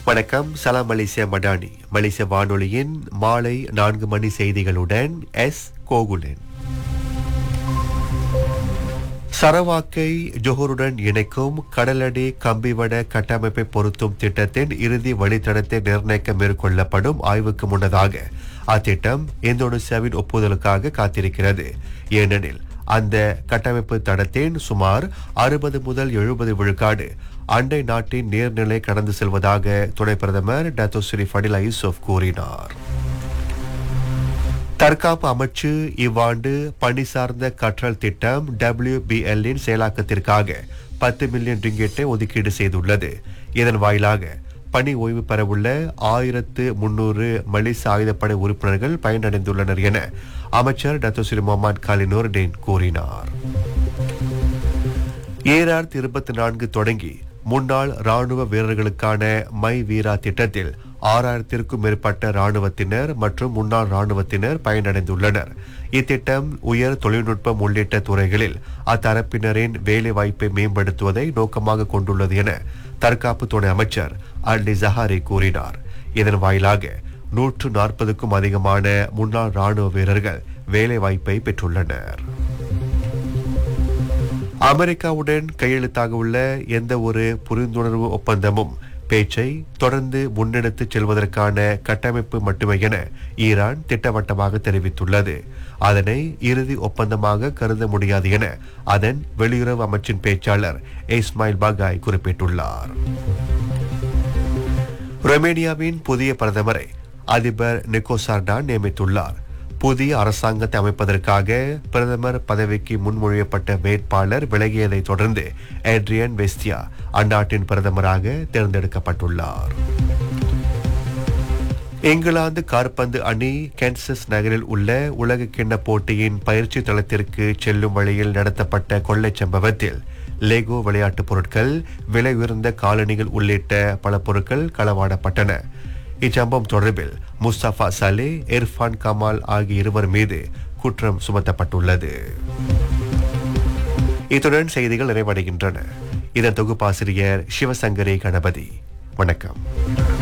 வணக்கம் சலாம் மலேசியா மடானி மலேசிய வானொலியின் மாலை நான்கு மணி செய்திகளுடன் எஸ் கோகுலன் சரவாக்கை ஜொஹருடன் இணைக்கும் கடலடி கம்பிவட கட்டமைப்பை பொருத்தும் திட்டத்தின் இறுதி வழித்தடத்தை நிர்ணயிக்க மேற்கொள்ளப்படும் ஆய்வுக்கு முன்னதாக அத்திட்டம் இந்தோனேசியாவின் ஒப்புதலுக்காக காத்திருக்கிறது ஏனெனில் அந்த கட்டமைப்பு தடத்தின் சுமார் அறுபது முதல் எழுபது விழுக்காடு அண்டை நாட்டின் நீர்நிலை கடந்து செல்வதாக துணை பிரதமர் டத்தோ ஸ்ரீ ஃபடிலா யூசுப் கூறினார் தற்காப்பு அமைச்சு இவ்வாண்டு பணி சார்ந்த கற்றல் திட்டம் WBL இன் செயலாக்கத்திற்காக பத்து மில்லியன் ரிங்கெட்டை ஒதுக்கீடு செய்துள்ளது இதன் வாயிலாக பணி ஓய்வு பெறவுள்ள ஆயிரத்து முன்னூறு மலிச ஆயுதப்படை உறுப்பினர்கள் பயனடைந்துள்ளனர் என அமைச்சர் டத்தோஸ்ரீ முகமது காலினூர் டேன் கூறினார் ஏழாயிரத்தி இருபத்தி நான்கு தொடங்கி முன்னாள் ராணுவ வீரர்களுக்கான மை வீரா திட்டத்தில் ஆறாயிரத்திற்கும் மேற்பட்ட ராணுவத்தினர் மற்றும் முன்னாள் ராணுவத்தினர் பயனடைந்துள்ளனர் இத்திட்டம் உயர் தொழில்நுட்பம் உள்ளிட்ட துறைகளில் அத்தரப்பினரின் வேலை வாய்ப்பை மேம்படுத்துவதை நோக்கமாக கொண்டுள்ளது என தற்காப்பு துணை அமைச்சர் அல்டி ஜஹாரி கூறினார் இதன் வாயிலாக நூற்று நாற்பதுக்கும் அதிகமான முன்னாள் ராணுவ வீரர்கள் வேலை வாய்ப்பை பெற்றுள்ளனர் அமெரிக்காவுடன் கையெழுத்தாக உள்ள எந்த ஒரு புரிந்துணர்வு ஒப்பந்தமும் பேச்சை தொடர்ந்து முன்னெடுத்து செல்வதற்கான கட்டமைப்பு மட்டுமே என ஈரான் திட்டவட்டமாக தெரிவித்துள்ளது அதனை இறுதி ஒப்பந்தமாக கருத முடியாது என அதன் வெளியுறவு அமைச்சின் பேச்சாளர் இஸ்மாயில் பாகாய் குறிப்பிட்டுள்ளார் ரொமேனியாவின் புதிய பிரதமரை அதிபர் நிக்கோசார்டான் நியமித்துள்ளார் புதிய அரசாங்கத்தை அமைப்பதற்காக பிரதமர் பதவிக்கு முன்மொழியப்பட்ட வேட்பாளர் விலகியதை தொடர்ந்து ஏட்ரியன் வெஸ்டியா அந்நாட்டின் பிரதமராக தேர்ந்தெடுக்கப்பட்டுள்ளார் இங்கிலாந்து காற்பந்து அணி கேன்சஸ் நகரில் உள்ள உலக கிண்ண போட்டியின் பயிற்சி தளத்திற்கு செல்லும் வழியில் நடத்தப்பட்ட கொள்ளைச் சம்பவத்தில் லெகோ விளையாட்டுப் பொருட்கள் விலை உயர்ந்த காலணிகள் உள்ளிட்ட பல பொருட்கள் களவாடப்பட்டன இச்சம்பவம் தொடர்பில் முஸ்தபா சலே இர்ஃபான் கமால் ஆகிய இருவர் மீது குற்றம் சுமத்தப்பட்டுள்ளது இத்துடன் செய்திகள் நிறைவடைகின்றன இதன் தொகுப்பாசிரியர் சிவசங்கரி கணபதி வணக்கம்